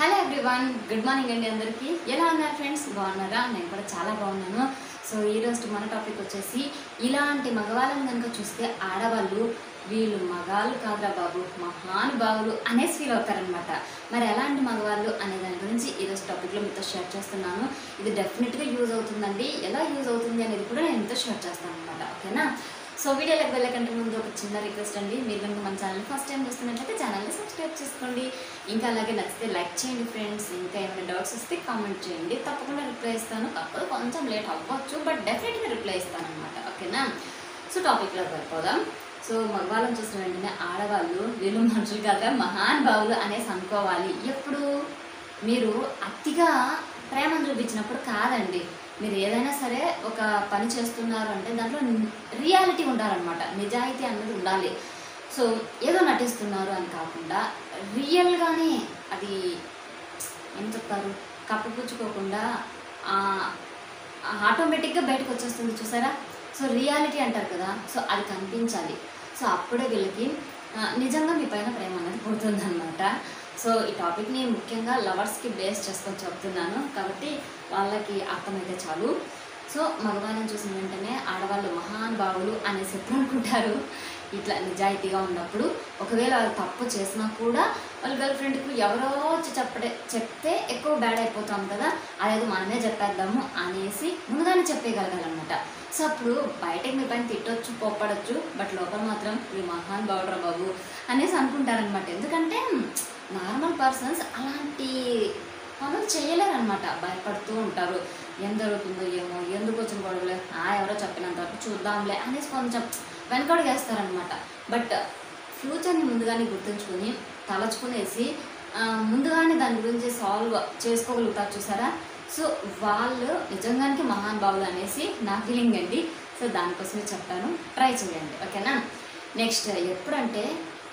hello everyone good morning అండి అందరికీ ఎలా ఉన్నారు ఫ్రెండ్స్ బాగున్నారా నేను కూడా చాలా బాగున్నాను సో ఈరోజు మన టాపిక్ వచ్చేసి ఇలాంటి మగవాళ్ళని కనుక చూస్తే ఆడవాళ్ళు వీళ్ళు మగాళ్ళు కాదురా బాబు మహానుభావులు అనేసి ఫీల్ అవుతారనమాట మరి ఎలాంటి మగవాళ్ళు అనే దాని గురించి ఈరోజు టాపిక్లో మీతో షేర్ చేస్తున్నాను ఇది డెఫినెట్గా యూజ్ అవుతుందండి ఎలా యూజ్ అవుతుంది అనేది కూడా నేను మీతో షేర్ చేస్తాను అనమాట ఓకేనా సో వీడియోలోకి వెళ్ళకంటే ముందు ఒక చిన్న రిక్వెస్ట్ అండి మీరు కనుక మన ఛానల్ ఫస్ట్ టైం చూస్తున్నట్లయితే ఛానల్ని సబ్స్క్రైబ్ చేసుకోండి ఇంకా అలాగే నచ్చితే లైక్ చేయండి ఫ్రెండ్స్ ఇంకా ఏమైనా డౌట్స్ వస్తే కామెంట్ చేయండి తప్పకుండా రిప్లై ఇస్తాను కాకపోతే కొంచెం లేట్ అవ్వచ్చు బట్ డెఫినెట్గా రిప్లై ఇస్తాను అనమాట ఓకేనా సో టాపిక్లోకి వెళ్ళిపోదాం సో మగవాళ్ళని చూసిన వెంటనే ఆడవాళ్ళు వీళ్ళు మనుషులు కాదా మహానుభావులు అనేసి అనుకోవాలి ఎప్పుడు మీరు అతిగా ప్రేమను చూపించినప్పుడు కాదండి మీరు ఏదైనా సరే ఒక పని చేస్తున్నారు అంటే దాంట్లో రియాలిటీ ఉండాలన్నమాట నిజాయితీ అన్నది ఉండాలి సో ఏదో నటిస్తున్నారు అని కాకుండా రియల్గానే అది ఏం చెప్తారు కప్పుపుచ్చుకోకుండా ఆటోమేటిక్గా బయటకు వచ్చేస్తుంది చూసారా సో రియాలిటీ అంటారు కదా సో అది కనిపించాలి సో అప్పుడే వీళ్ళకి ఆ, నిజంగా మీ పైన ప్రేమ అనేది పుడుతుందన్నమాట సో ఈ టాపిక్ని ముఖ్యంగా లవర్స్కి బేస్ చేసుకొని చెప్తున్నాను కాబట్టి వాళ్ళకి అర్థమైతే చాలు సో మగవాళ్ళని చూసిన వెంటనే ఆడవాళ్ళు మహానుభావులు అనేసి ఎప్పుడు అనుకుంటారు ఇట్లా నిజాయితీగా ఉన్నప్పుడు ఒకవేళ వాళ్ళు తప్పు చేసినా కూడా వాళ్ళ గర్ల్ ఫ్రెండ్కి ఎవరో వచ్చి చెప్పడే చెప్తే ఎక్కువ బ్యాడ్ అయిపోతాం కదా అదేదో మనమే చెప్పేద్దాము అనేసి ముందుగానే చెప్పేయగలగాలన్నమాట సో అప్పుడు బయటకి మీ పైన తిట్టొచ్చు కోప్పడచ్చు బట్ లోపల మాత్రం ఈ మహాన్ బావుడ్రా బాబు అనేసి అనుకుంటారనమాట ఎందుకంటే నార్మల్ పర్సన్స్ అలాంటి పనులు చేయలేరనమాట భయపడుతూ ఉంటారు ఏం జరుగుతుందో ఏమో ఎందుకు వచ్చిన గొడవలే ఆ ఎవరో చెప్పినంత వరకు చూద్దాంలే అనేసి కొంచెం వెనకడుగు వేస్తారనమాట బట్ ఫ్యూచర్ని ముందుగానే గుర్తుంచుకొని తలచుకునేసి ఆ, ముందుగానే దాని గురించి సాల్వ్ చేసుకోగలుగుతారు చూసారా సో వాళ్ళు నిజంగానికి మహానుభావులు అనేసి నా ఫీలింగ్ అండి సో దానికోసమే చెప్తాను ట్రై చేయండి ఓకేనా నెక్స్ట్ ఎప్పుడంటే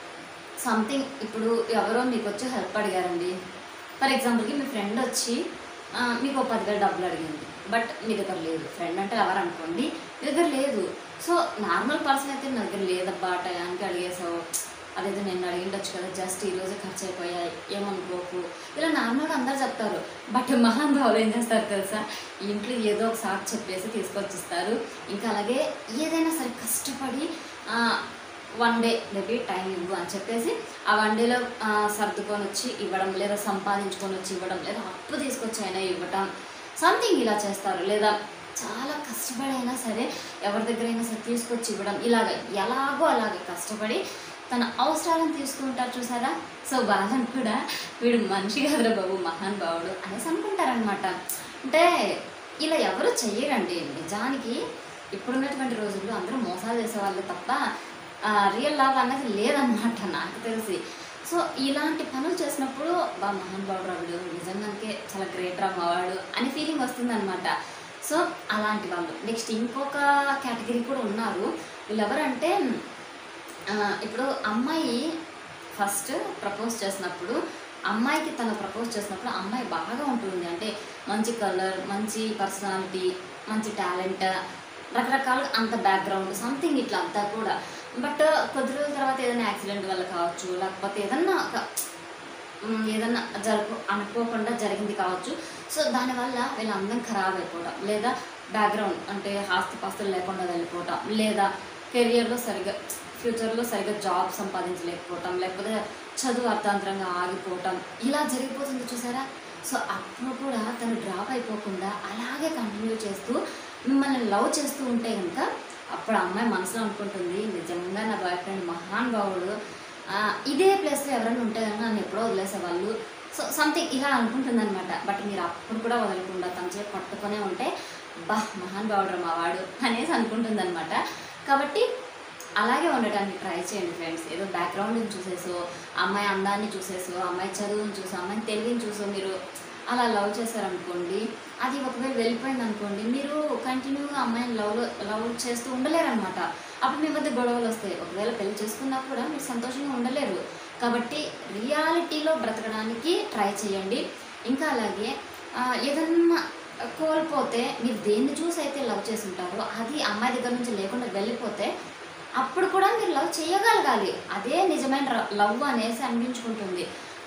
సంథింగ్ ఇప్పుడు ఎవరో మీకు వచ్చి హెల్ప్ అడిగారండి ఫర్ ఎగ్జాంపుల్కి మీ ఫ్రెండ్ వచ్చి ఆ, మీకు ఒక పదివేలు డబ్బులు అడిగింది బట్ మీ దగ్గర లేదు ఫ్రెండ్ అంటే ఎవరు అనుకోండి మీ దగ్గర లేదు సో నార్మల్ పర్సన్ అయితే నా దగ్గర లేదబ్బా టయానికి అడిగేసావు అదేదో నేను అడిగిండొచ్చు కదా జస్ట్ ఈరోజు ఖర్చు అయిపోయాయి ఏమనుకోకు ఇలా నార్మల్గా అందరు చెప్తారు బట్ మహానుభావులు ఏం చేస్తారు తెలుసా ఇంట్లో ఏదో ఒక సాకు చెప్పేసి తీసుకొచ్చిస్తారు ఇంకా అలాగే ఏదైనా సరే కష్టపడి ఆ, వన్ డే మేబీ టైం ఇవ్వు అని చెప్పేసి ఆ వన్ డేలో ఆ, సర్దుకొని వచ్చి ఇవ్వడం లేదా సంపాదించుకొని వచ్చి ఇవ్వడం లేదా అప్పు తీసుకొచ్చి అయినా ఇవ్వటం సంథింగ్ ఇలా చేస్తారు లేదా చాలా కష్టపడి అయినా సరే ఎవరి దగ్గర అయినా సరే తీసుకొచ్చి ఇవ్వడం ఇలాగ ఎలాగో అలాగే కష్టపడి తన అవసరాలను తీసుకుంటారు చూసారా సో వాళ్ళని కూడా వీడు మనిషి కాదురా బాబు మహాన్ భావుడు అనేసి అనుకుంటారనమాట అంటే ఇలా ఎవరు చెయ్యరండి నిజానికి ఇప్పుడున్నటువంటి రోజుల్లో అందరూ మోసాలు చేసేవాళ్ళు తప్ప రియల్ లవ్ అన్నది లేదన్నమాట నాకు తెలిసి సో ఇలాంటి పనులు చేసినప్పుడు బా మహాన్ బాబు రావుడు నిజంగానే చాలా గ్రేట్ రా మావాడు అని ఫీలింగ్ వస్తుందన్నమాట సో అలాంటి వాళ్ళు నెక్స్ట్ ఇంకొక కేటగిరీ కూడా ఉన్నారు వీళ్ళు ఎవరంటే ఆ, ఇప్పుడు అమ్మాయి ఫస్ట్ ప్రపోజ్ చేసినప్పుడు అమ్మాయికి తను ప్రపోజ్ చేసినప్పుడు అమ్మాయి బాగా ఉంటుంది అంటే మంచి కలర్ మంచి పర్సనాలిటీ మంచి టాలెంట్ రకరకాలుగా అంత బ్యాక్గ్రౌండ్ సంథింగ్ ఇట్లా అంతా కూడా బట్ కొద్ది రోజుల తర్వాత ఏదైనా యాక్సిడెంట్ వల్ల కావచ్చు లేకపోతే ఏదన్నా ఒక మ్, ఏదన్నా జరుపు అనుకోకుండా జరిగింది కావచ్చు సో దానివల్ల వీళ్ళ అందం ఖరాబ్ అయిపోవటం లేదా బ్యాక్గ్రౌండ్ అంటే ఆస్తిపాస్తులు లేకుండా వెళ్ళిపోవటం లేదా కెరియర్లో సరిగ్గా ఫ్యూచర్లో సరిగ్గా జాబ్ సంపాదించలేకపోవటం లేకపోతే చదువు అర్థాంతరంగా ఆగిపోవటం ఇలా జరిగిపోతుంది చూసారా సో అప్పుడు కూడా తను డ్రాప్ అయిపోకుండా అలాగే కంటిన్యూ చేస్తూ మిమ్మల్ని లవ్ చేస్తూ ఉంటే కనుక అప్పుడు ఆ అమ్మాయి మనసులో అనుకుంటుంది నిజంగా నా బాయ్ ఫ్రెండ్ మహానుభావుడు ఆ, ఇదే ప్లేస్లో ఎవరైనా ఉంటే కనుక నన్ను ఎప్పుడో వదిలేసేవాళ్ళు సో సంథింగ్ ఇలా అనుకుంటుంది అనమాట బట్ మీరు అప్పుడు కూడా వదలకుండా తన చేతి పట్టుకొనే ఉంటే బా మహానుభావుడు మా వాడు అనేసి అనుకుంటుంది అనమాట కాబట్టి అలాగే ఉండటానికి ట్రై చేయండి ఫ్రెండ్స్ ఏదో బ్యాక్గ్రౌండ్ని చూసేసో అమ్మాయి అందాన్ని చూసేసో అమ్మాయి చదువుని చూసో అమ్మాయి తెలివిని చూసో మీరు అలా లవ్ చేశారనుకోండి అది ఒకవేళ వెళ్ళిపోయింది అనుకోండి మీరు కంటిన్యూగా అమ్మాయిని లవ్ లవ్ చేస్తూ ఉండలేరనమాట అప్పుడు మీ మధ్య గొడవలు వస్తాయి ఒకవేళ పెళ్లి చేసుకున్నా కూడా మీరు సంతోషంగా ఉండలేరు కాబట్టి రియాలిటీలో బ్రతకడానికి ట్రై చేయండి ఇంకా అలాగే ఆ, ఏదన్నా కోల్పోతే మీరు దేన్ని చూసి అయితే లవ్ చేసి ఉంటారో అది అమ్మాయి దగ్గర నుంచి లేకుండా వెళ్ళిపోతే అప్పుడు కూడా మీరు లవ్ చేయగలగాలి అదే నిజమైన ర- లవ్ అనేసి అనిపించుకుంటుంది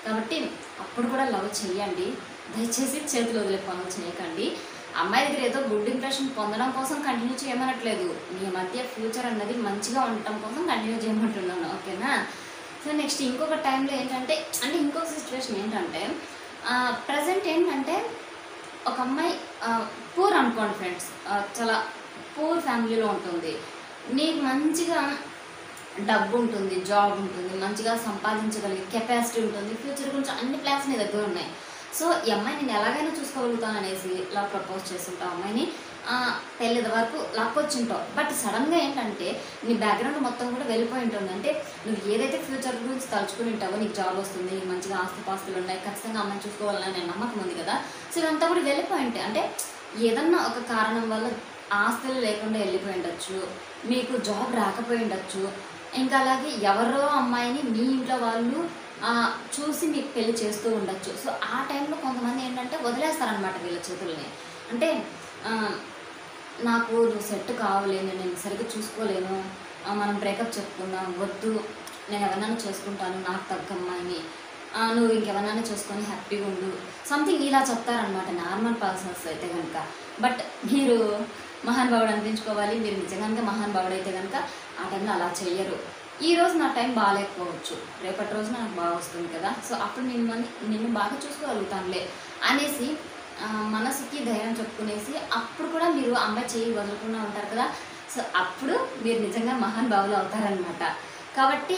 కాబట్టి అప్పుడు కూడా లవ్ చేయండి దయచేసి చేతులు వదిలే పనులు చేయకండి అమ్మాయి దగ్గర ఏదో గుడ్ ఇంప్రెషన్ పొందడం కోసం కంటిన్యూ చేయమనట్లేదు మీ మధ్య ఫ్యూచర్ అన్నది మంచిగా ఉండటం కోసం కంటిన్యూ చేయమంటున్నాను ఓకేనా సో నెక్స్ట్ ఇంకొక టైంలో ఏంటంటే అంటే ఇంకొక సిచ్యువేషన్ ఏంటంటే ప్రజెంట్ ఏంటంటే ఒక అమ్మాయి పూర్ అనుకోండి ఫ్రెండ్స్ చాలా పూర్ ఫ్యామిలీలో ఉంటుంది నీకు మంచిగా డబ్బు ఉంటుంది జాబ్ ఉంటుంది మంచిగా సంపాదించగలిగే కెపాసిటీ ఉంటుంది ఫ్యూచర్ గురించి అన్ని ప్లాన్స్ నీ దగ్గర ఉన్నాయి సో ఈ అమ్మాయి నేను ఎలాగైనా చూసుకోగలుగుతాను అనేసి ఇలా ప్రపోజ్ చేస్తుంటావు అమ్మాయిని ఆ, పెళ్ళిది వరకు లాక్కొచ్చింటావు బట్ సడన్గా ఏంటంటే నీ బ్యాక్గ్రౌండ్ మొత్తం కూడా వెళ్ళిపోయి ఉంటుంది అంటే నువ్వు ఏదైతే ఫ్యూచర్ గురించి తలుచుకుని ఉంటావో నీకు జాబ్ వస్తుంది నీకు మంచిగా ఆస్తిపాస్తులు ఉన్నాయి ఖచ్చితంగా అమ్మాయిని చూసుకోవాలని నేను నమ్మకం ఉంది కదా సో ఇదంతా కూడా వెళ్ళిపోయి ఉంటాయి అంటే ఏదన్నా ఒక కారణం వల్ల ఆస్తులు లేకుండా వెళ్ళిపోయి ఉండొచ్చు మీకు జాబ్ రాకపోయి ఉండొచ్చు ఇంకా అలాగే ఎవరో అమ్మాయిని మీ ఇంట్లో వాళ్ళు ఆ, చూసి మీకు పెళ్లి చేస్తూ ఉండొచ్చు సో ఆ టైంలో కొంతమంది ఏంటంటే వదిలేస్తారనమాట వీళ్ళ చేతుల్ని అంటే ఆ, నాకు నువ్వు సెట్ కావలేను నేను సరిగ్గా చూసుకోలేను ఆ, మనం బ్రేకప్ చెప్పుకుందాం వద్దు నేను ఎవరినైనా చేసుకుంటాను నాకు తగ్గ అమ్మాయిని ఆ, నువ్వు ఇంకెవరినైనా చేసుకొని హ్యాపీగా ఉండు సంథింగ్ ఇలా చెప్తారనమాట నార్మల్ పర్సన్స్ అయితే కనుక బట్ మీరు మహానుభావుడు అనిపించుకోవాలి మీరు నిజంగా మహానుభావుడు అయితే కనుక ఆ టైంలో అలా చెయ్యరు ఈ రోజు నా టైం బాగాలేకపోవచ్చు రేపటి రోజున నాకు బాగా వస్తుంది కదా సో అప్పుడు నేను మన నిన్ను బాగా చూసుకోగలుగుతానులే అనేసి ఆ, మనసుకి ధైర్యం చెప్పుకునేసి అప్పుడు కూడా మీరు అమ్మాయి చేయి వదలకుండా ఉంటారు కదా సో అప్పుడు మీరు నిజంగా మహానుభావులు అవుతారనమాట కాబట్టి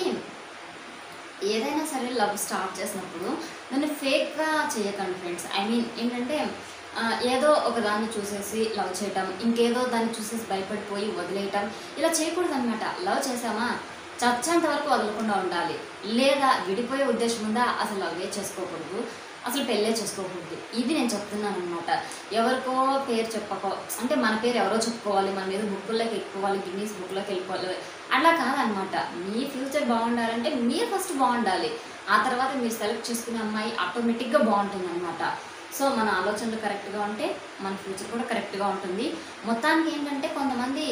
ఏదైనా సరే లవ్ స్టార్ట్ చేసినప్పుడు దాన్ని ఫేక్గా చేయకండి ఫ్రెండ్స్ ఐ మీన్ ఏంటంటే ఆ, ఏదో ఒక దాన్ని చూసేసి లవ్ చేయటం ఇంకేదో దాన్ని చూసేసి భయపడిపోయి వదిలేయటం ఇలా చేయకూడదు అనమాట లవ్ చేసామా చచ్చేంత వరకు వదలకుండా ఉండాలి లేదా విడిపోయే ఉద్దేశం ఉందా అసలు లవ్వే చేసుకోకూడదు అసలు పెళ్ళే చేసుకోకూడదు ఇది నేను చెప్తున్నాను అనమాట ఎవరికో పేరు చెప్పకో అంటే మన పేరు ఎవరో చెప్పుకోవాలి మన మీద బుక్కుల్లోకి ఎక్కువాలి గిన్నీస్ బుక్లోకి వెళ్ళిపోవాలి అట్లా కాదనమాట మీ ఫ్యూచర్ బాగుండాలంటే మీరు ఫస్ట్ బాగుండాలి ఆ తర్వాత మీరు సెలెక్ట్ చేసుకునే అమ్మాయి ఆటోమేటిక్గా బాగుంటుంది అనమాట సో మన ఆలోచనలు కరెక్ట్గా ఉంటే మన ఫ్యూచర్ కూడా కరెక్ట్గా ఉంటుంది మొత్తానికి ఏంటంటే కొంతమంది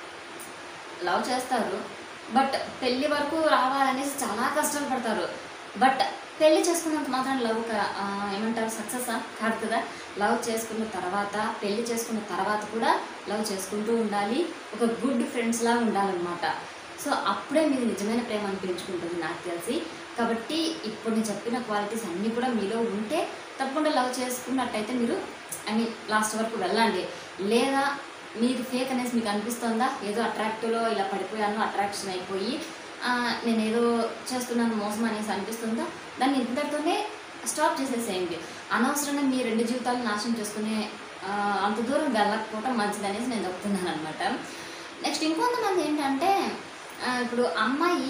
లవ్ చేస్తారు బట్ పెళ్లి వరకు రావాలనేసి చాలా కష్టాలు పడతారు బట్ పెళ్లి చేసుకున్నంత మాత్రం లవ్ క- ఆ, ఏమంటారు సక్సెస్ కాదు కదా లవ్ చేసుకున్న తర్వాత పెళ్లి చేసుకున్న తర్వాత కూడా లవ్ చేసుకుంటూ ఉండాలి ఒక గుడ్ ఫ్రెండ్స్ లాగా ఉండాలన్నమాట సో అప్పుడే మీది నిజమైన ప్రేమ అనిపించుకుంటుంది నాకు తెలిసి కాబట్టి ఇప్పుడు నేను చెప్పిన క్వాలిటీస్ అన్నీ కూడా మీలో ఉంటే తప్పకుండా లవ్ చేసుకున్నట్టయితే మీరు ఐ మీన్ లాస్ట్ వరకు వెళ్ళండి లేదా మీది ఫేక్ అనేసి మీకు అనిపిస్తుందా ఏదో అట్రాక్టివ్లో ఇలా పడిపోయాను అట్రాక్షన్ అయిపోయి ఆ, నేను ఏదో చేస్తున్నాను మోసం అనేసి అనిపిస్తుందా దాన్ని ఇంతటితోనే స్టాప్ చేసేసేయండి అనవసరంగా మీ రెండు జీవితాలు నాశనం చేసుకునే ఆ, అంత దూరం వెళ్ళకపోవటం మంచిది అనేసి నేను చెప్తున్నాను అనమాట నెక్స్ట్ ఇంకొంతమంది ఏంటంటే ఆ, ఇప్పుడు అమ్మాయి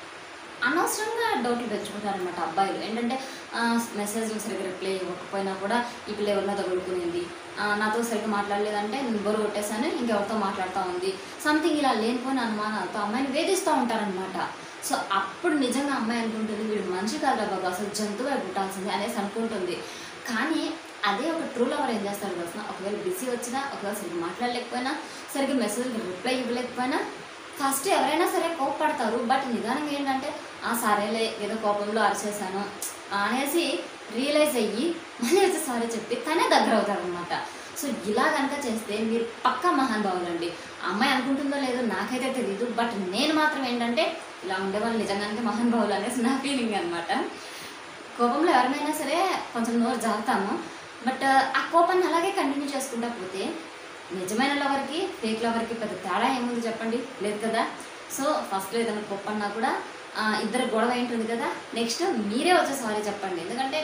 అనవసరంగా డౌట్లు తెచ్చుకుంటారనమాట అబ్బాయిలు ఏంటంటే మెసేజ్లు సరిగ్గా రిప్లై ఇవ్వకపోయినా కూడా ఈ పిల్ల ఎవరినో తగులుకునింది ఆ, నాతో సరిగ్గా మాట్లాడలేదంటే నేను బొరు కొట్టేశాను ఇంకెవరితో మాట్లాడుతూ ఉంది సంథింగ్ ఇలా లేనిపోయిన అనుమానాలతో అమ్మాయిని వేధిస్తూ ఉంటారనమాట సో అప్పుడు నిజంగా అమ్మాయి అనుకుంటుంది వీడు మనిషి కాదురా బాబు అసలు జంతువు అయి పుట్టాల్సింది అనేసి అనుకుంటుంది కానీ అదే ఒక ట్రూ లవర్ ఏం చేస్తాడు తెలుసిన ఒకవేళ బిజీ వచ్చినా ఒకవేళ సరిగ్గా మాట్లాడలేకపోయినా సరిగ్గా మెసేజ్ రిప్లై ఇవ్వలేకపోయినా ఫస్ట్ ఎవరైనా సరే కోప్పడతారు బట్ నిదానంగా ఏంటంటే ఆ సరేలే ఏదో కోపంలో అరిచేసాను అనేసి రియలైజ్ అయ్యి మళ్ళీ వచ్చి సారీ చెప్పి తనే దగ్గర అవుతారు అనమాట సో ఇలా కనుక చేస్తే మీరు పక్కా మహానుభావులండి ఆ అమ్మాయి అనుకుంటుందో లేదో నాకైతే తెలియదు బట్ నేను మాత్రం ఏంటంటే ఇలా ఉండేవాళ్ళు నిజంగానే మహానుభావులు అనేసి నా ఫీలింగ్ అనమాట కోపంలో ఎవరినైనా సరే కొంచెం నోరు జారుతాము బట్ ఆ కోపాన్ని అలాగే కంటిన్యూ చేసుకుంటా పోతే నిజమైన లవర్కి ఫేక్ లవర్కి పెద్ద తేడా ఏముంది చెప్పండి లేదు కదా సో ఫస్ట్లో ఏదైనా కోపన్నా కూడా ఆ, ఇద్దరు గొడవ ఏంటుంది కదా నెక్స్ట్ మీరే వచ్చి సారీ చెప్పండి ఎందుకంటే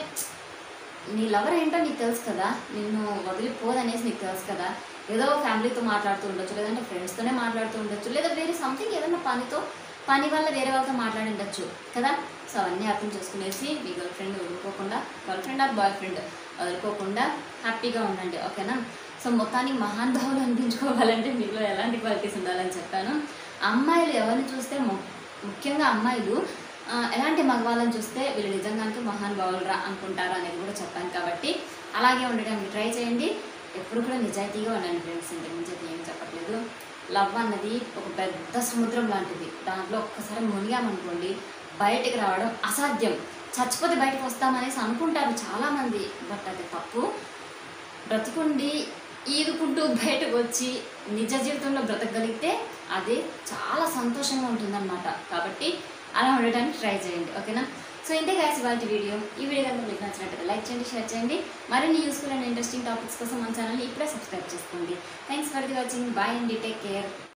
నీ లవర్ ఏంటో నీకు తెలుసు కదా నిన్ను వదిలిపోదనేసి నీకు తెలుసు కదా ఏదో ఫ్యామిలీతో మాట్లాడుతూ ఉండొచ్చు లేదంటే ఫ్రెండ్స్తోనే మాట్లాడుతూ ఉండొచ్చు లేదా వేరే సంథింగ్ ఏదైనా పనితో పని వల్ల వేరే వాళ్ళతో మాట్లాడి ఉండొచ్చు కదా సో అవన్నీ అర్థం చేసుకునేసి మీ గర్ల్ ఫ్రెండ్ వదులుకోకుండా girl friend or boy friend వదులుకోకుండా హ్యాపీగా ఉండండి ఓకేనా సో మొత్తానికి మహానుభావులు అనిపించుకోవాలంటే మీలో ఎలాంటి క్వాలిటీస్ ఉండాలని చెప్పాను అమ్మాయిలు ఎవరిని చూస్తే ము- ముఖ్యంగా అమ్మాయిలు ఆ, ఎలాంటి మగవాళ్ళని చూస్తే వీళ్ళు నిజంగానికి మహానుభావులు రా అనుకుంటారు అనేది కూడా చెప్పాను కాబట్టి అలాగే ఉండడానికి ట్రై చేయండి ఎప్పుడు కూడా నిజాయితీగా ఉండండి ఫ్రెండ్స్ ఇంతకు మించి అయితే ఏం చెప్పట్లేదు లవ్ అన్నది ఒక పెద్ద సముద్రం లాంటిది దాంట్లో ఒక్కసారి మునిగామనుకోండి బయటికి రావడం అసాధ్యం చచ్చిపోతే బయటకు వస్తామనేసి అనుకుంటారు చాలామంది బట్ అది తప్పు బ్రతికుండి ఈదుకుంటూ బయటకు వచ్చి నిజ జీవితంలో బ్రతకగలిగితే అది చాలా సంతోషంగా ఉంటుందన్నమాట కాబట్టి అలా ఉండడానికి ట్రై చేయండి ఓకేనా సో ఇంతే గాయస్ ఇవాళ వీడియో ఈ వీడియో కనుక మీకు నచ్చినట్లయితే లైక్ చేయండి షేర్ చేయండి మరిన్ని యూస్ఫుల్ అండ్ ఇంట్రెస్టింగ్ టాపిక్స్ కోసం మన ఛానల్ని ఇప్పుడే సబ్స్క్రైబ్ చేసుకోండి thanks for the watching bye అండి టేక్ కేర్